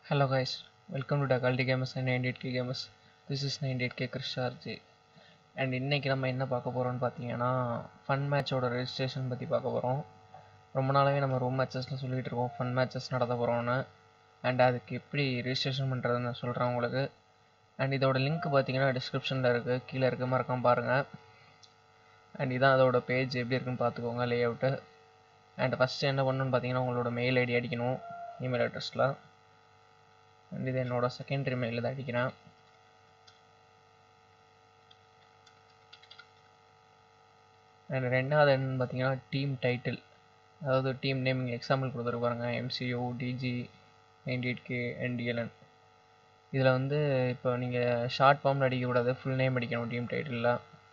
Hello guys, welcome to Dakaldi Gamers and 98k Gamers. This is 98k Krishnarji and இன்னைக்கு நம்ம என்ன பார்க்க போகிறோம்னு பார்த்தீங்கன்னா ஃபன் மேட்சோட ரெஜிஸ்ட்ரேஷன் பற்றி பார்க்க போகிறோம் ரொம்ப நாளாகவே நம்ம ரூம் மேட்சஸில் சொல்லிகிட்டு இருக்கோம் ஃபன் மேட்சஸ் நடத்த போகிறோன்னு அண்ட் அதுக்கு எப்படி ரெஜிஸ்ட்ரேஷன் பண்ணுறதுன்னு நான் சொல்கிறேன் உங்களுக்கு அண்ட் இதோட லிங்க் பார்த்தீங்கன்னா டிஸ்கிரிப்ஷனில் இருக்குது கீழே இருக்குது மறக்காம பாருங்கள் அண்ட் இதான் அதோட பேஜ் எப்படி இருக்குன்னு பார்த்துக்கோங்க லே அவுட்டு அண்ட் ஃபஸ்ட்டு என்ன பண்ணணும்னு பார்த்தீங்கன்னா உங்களோட மெயில் ஐடி அடிக்கணும் இமெயில் அட்ரஸில் அண்ட் இது என்னோட செகண்டரி மெயிலில் தான் அடிக்கிறேன் அண்ட் ரெண்டாவது என்னன்னு பார்த்தீங்கன்னா டீம் டைட்டில் அதாவது டீம் நேம் இங்கே எக்ஸாம்பிள் கொடுத்துருக்கு பாருங்க MCO DG ninety eight K NDLN இதில் வந்து இப்போ நீங்கள் ஷார்ட் ஃபார்மில் அடிக்கக்கூடாது ஃபுல் நேம் அடிக்கணும் டீம் டைட்டிலில்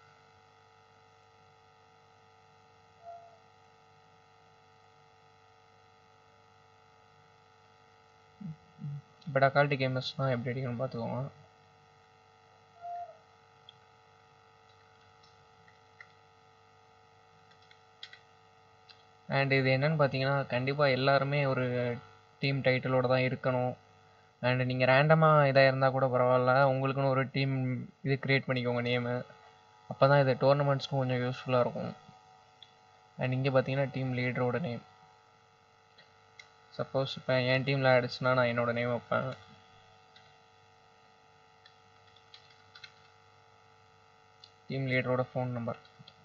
இப்போ டக்கால்ட்டி கேமர்ஸ்னால் எப்படி அடிக்கணும்னு பார்த்துக்கோங்க அண்ட் இது என்னன்னு பார்த்தீங்கன்னா கண்டிப்பாக எல்லாருமே ஒரு டீம் டைட்டிலோட தான் இருக்கணும் அண்ட் நீங்கள் ரேண்டமாக இதாக இருந்தால் கூட பரவாயில்ல உங்களுக்குன்னு ஒரு டீம் இது க்ரியேட் பண்ணிக்கோங்க நேமு அப்போ தான் இது டோர்னமெண்ட்ஸ்க்கும் கொஞ்சம் யூஸ்ஃபுல்லாக இருக்கும் அண்ட் இங்கே பார்த்தீங்கன்னா டீம் லீடரோட நேம் சப்போஸ் இப்போ என் டீமில் ஆயிடுச்சுன்னா நான் என்னோட நேம் வைப்பேன் டீம் லீடரோட ஃபோன் நம்பர்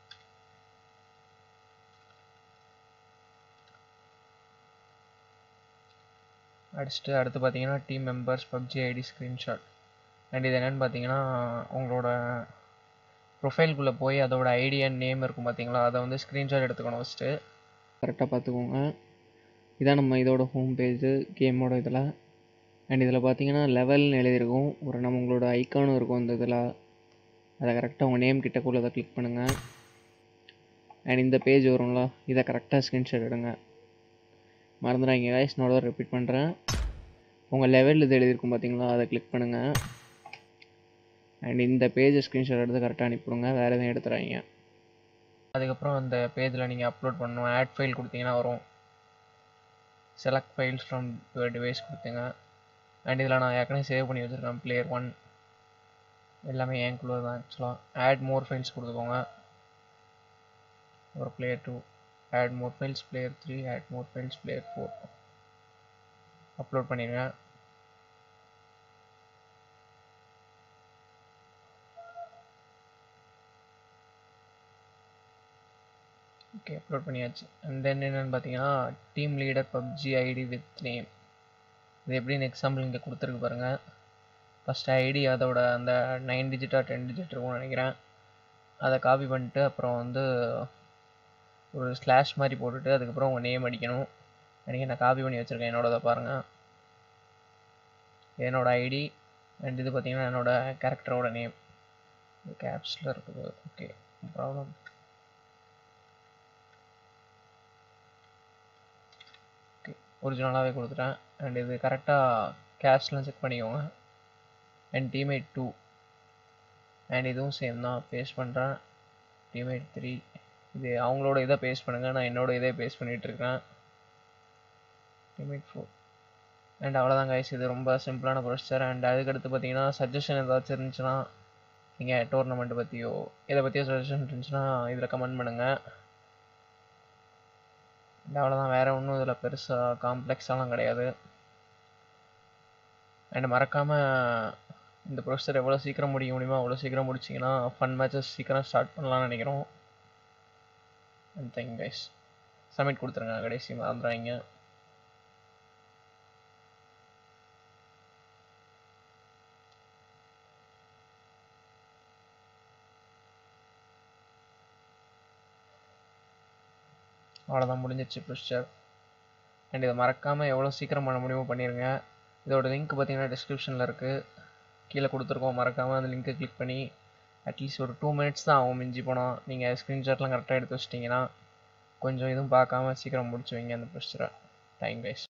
அடிச்சுட்டு அடுத்து பார்த்தீங்கன்னா team members PUBG ID screenshot and இது என்னென்னு பார்த்தீங்கன்னா உங்களோட ப்ரொஃபைல்குள்ளே போய் அதோட ஐடி அண்ட் நேம் இருக்கும் பார்த்தீங்களா அதை வந்து ஸ்க்ரீன்ஷாட் எடுத்துக்கணும் ஃபஸ்ட்டு கரெக்டாக பார்த்துக்கோங்க இதான் நம்ம இதோட ஹோம் பேஜு கேமோட இதில் அண்ட் இதில் பார்த்தீங்கன்னா லெவல்னு எழுதியிருக்கும் ஒரு நம்ம உங்களோட ஐக்கானும் இருக்கும் இந்த இதில் அதை கரெக்டாக உங்கள் நேம் கிட்டக்குள்ளதை கிளிக் பண்ணுங்கள் அண்ட் இந்த பேஜ் வரும்ல இதை கரெக்டாக ஸ்க்ரீன்ஷாட் எடுங்க மறந்துடாங்க கைஸ் நான் ஒரு ரிப்பீட் பண்ணுறேன் உங்கள் லெவல் இது எழுதியிருக்கும் பார்த்தீங்களா அதை கிளிக் பண்ணுங்கள் அண்ட் இந்த பேஜை ஸ்க்ரீன்ஷாட் எடுத்து கரெக்டாக அனுப்பிவிடுங்க வேறு எதுவும் எடுத்துறாங்க அதுக்கப்புறம் அந்த பேஜில் நீங்கள் அப்லோட் பண்ணணும் ஆட் ஃபைல் கொடுத்தீங்கன்னா வரும் select files from your device கொடுத்தீங்க அண்ட் இதில் நான் ஏற்கனவே சேவ் பண்ணி வச்சுருக்கேன் பிளேயர் ஒன் எல்லாமே என் குழு தான் ஆக்சுவலாக ஆட் மோர் ஃபைல்ஸ் கொடுத்துக்கோங்க ஒரு player two add more files player three add more files player four upload பண்ணிடுங்க ஓகே அப்லோட் பண்ணியாச்சு அண்ட் தென் என்னென்னு பார்த்தீங்கன்னா team leader PUBG ID with name இது எப்படின்னு எக்ஸாம்பிள் இங்கே கொடுத்துருக்கு பாருங்கள் ஃபஸ்ட் ஐடி அதோட அந்த நைன் டிஜிட்டாக டென் டிஜிட் இருக்கும்னு நினைக்கிறேன் அதை காப்பி பண்ணிட்டு அப்புறம் வந்து ஒரு ஸ்லாஷ் மாதிரி போட்டுட்டு அதுக்கப்புறம் உங்கள் நேம் அடிக்கணும் எனக்கு நான் காப்பி பண்ணி வச்சுருக்கேன் என்னோடதை பாருங்கள் என்னோட ஐடி அண்ட் இது பார்த்தீங்கன்னா என்னோட கேரக்டரோட நேம் கேப்ஸில் இருக்குது ஓகே ப்ராப்ளம் ஓகே ஒரிஜினலாகவே கொடுத்துட்டேன் அண்ட் இது கரெக்டாக கேப்ஸ்லாம் செக் பண்ணிக்கோங்க அண்ட் டீமேட் டூ அண்ட் இதுவும் சேம் தான் பேஸ்ட் பண்ணுறேன் டீமேட் த்ரீ இது அவங்களோட இதை பேஸ்ட் பண்ணுங்கள் நான் என்னோட இதே பேஸ்ட் பண்ணிகிட்ருக்கேன் டீமேட் ஃபோர் அண்ட் அவ்வளோதான் கைஸ் இது ரொம்ப சிம்பிளான ப்ரொசீஜர் அண்ட் அதுக்கடுத்து பார்த்தீங்கன்னா சஜஷன் ஏதாச்சும் இருந்துச்சுன்னா நீங்கள் டோர்னமெண்ட்டை பற்றியோ இதை பற்றியோ சஜஷன் இருந்துச்சுன்னா இதில் கமெண்ட் பண்ணுங்கள் அண்ட் அவ்வளோதான் வேறு ஒன்றும் இதில் பெருசாக காம்ப்ளெக்ஸாலாம் கிடையாது அண்ட் மறக்காமல் இந்த ப்ரொசீஜர் எவ்வளோ சீக்கிரம் முடிக்க முடியுமோ அவ்வளோ சீக்கிரம் முடிச்சிங்கன்னா ஃபன் மேட்சஸ் சீக்கிரம் ஸ்டார்ட் பண்ணலாம்னு நினைக்கிறோம் அண்ட் தேங்க் கைஸ் சப்மிட் கொடுத்துருங்க கடைசி மறந்துடாங்க அவ்வளோதான் முடிஞ்சிருச்சு ப்ரொசீஜர் அண்ட் இதை மறக்காமல் எவ்வளோ சீக்கிரம் பண்ண முடியுமோ பண்ணிடுங்க இதோட லிங்க் பார்த்தீங்கன்னா டிஸ்கிரிப்ஷனில் இருக்குது கீழே கொடுத்துருக்கோம் மறக்காமல் அந்த லிங்க்கை கிளிக் பண்ணி அட்லீஸ்ட் ஒரு டூ மினிட்ஸ் தான் ஆகும் மிஞ்சி போனால் நீங்கள் ஸ்க்ரீன்ஷாட்லாம் கரெக்டாக எடுத்து வச்சிட்டிங்கன்னா கொஞ்சம் இதுவும் பார்க்காம சீக்கிரம் முடிச்சு வைங்க அந்த ப்ரொசீஜரை டைம் கைஸ்